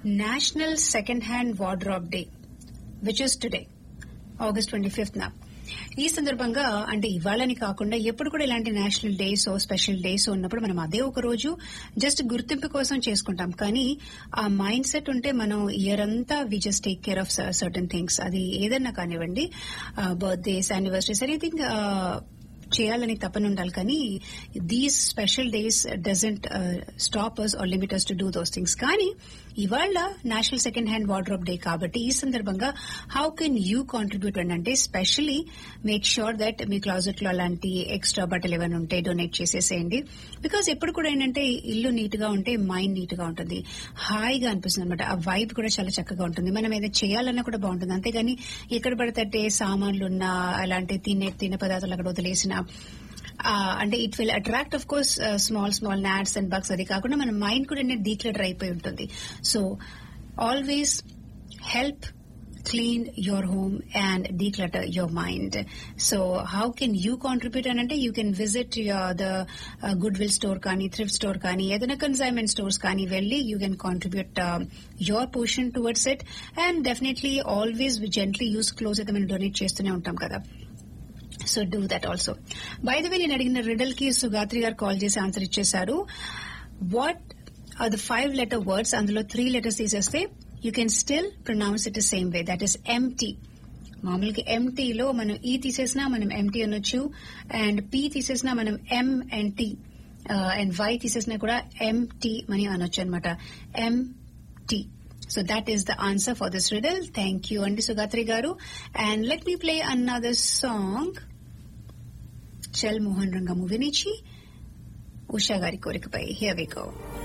National second hand wardrobe day which is today August twenty fifth నా ఈ సందర్భంగా అంటే ఇవాళని కాకుండా ఎప్పుడు కూడా ఇలాంటి నేషనల్ డేస్ స్పెషల్ డేస్ ఉన్నప్పుడు మనం అదే ఒక రోజు జస్ట్ గుర్తింపు కోసం చేసుకుంటాం కానీ ఆ మైండ్ సెట్ ఉంటే మనం ఇయర్ అంతా we just take care of certain things అది ఏదన్నా కానివ్వండి బర్త్డేస్ యానివర్సరీస్ ఎనీథింగ్ చేయాలని తప్పని ఉండాలి కానీ these special days doesn't stop us or limiters to do those things కానీ ఇవాళ national second hand wardrobe day కాబట్టి ఈ సందర్భంగా హౌ కెన్ యూ కాంట్రిబ్యూట్ అంటే స్పెషలీ మేక్ ష్యూర్ దట్ మీ క్లాజెట్ లో అలాంటి ఎక్స్ట్రా బట్టలు ఏమైనా ఉంటే డొనేట్ చేసేసేయండి బికాస్ ఎప్పుడు కూడా ఏంటంటే ఇల్లు నీట్ గా ఉంటే మైండ్ నీట్ గా ఉంటుంది హాయిగా అనిపిస్తుంది అనమాట ఆ వైబ్ కూడా చాలా చక్కగా ఉంటుంది మనం ఏదైనా చేయాలన్నా కూడా బాగుంటుంది అంతేగాని ఎక్కడ పడితే సామాన్లు ఉన్నా అలాంటి తినే తినే పదార్థాలు అక్కడ వదిలేసిన అంటే it will attract of course small small gnats and bugs అది కాకుండా మన మైండ్ కూడా డీక్లెటర్ అయిపోయి ఉంటుంది so always help clean your home and declutter your mind. So how can you contribute? And you can visit your, the uh, Goodwill store, kani, thrift store, kani, ఏదైనా consignment stores, kani, వెళ్ళి you can contribute um, your portion towards it. And definitely always gently use clothes అయితే మనం donate చేస్తూనే ఉంటాం కదా so do that also by the way నేను అడిగిన Riddle కి సుగాత్రి గారు కాల్ చేసి ఆన్సర్ ఇచ్చేశారు what are the five letter words అందులో త్రీ లెటర్స్ తీసేస్తే you can still pronounce it same way that is empty మామూలుగా ఎంటీలో మనం ఈ తీసేసినా మనం ఎంటీ అనొచ్చు అండ్ పి తీసేసినా మనం M and T and Y తీసేసినా కూడా ఎంటీ అని అనొచ్చు అనమాట empty So that is the answer for this riddle. Thank you, Andi Sugatri Garu. And let me play another song. Chel Mohan Ranga Movinichi. Usha Gari Korikapai. Here we go.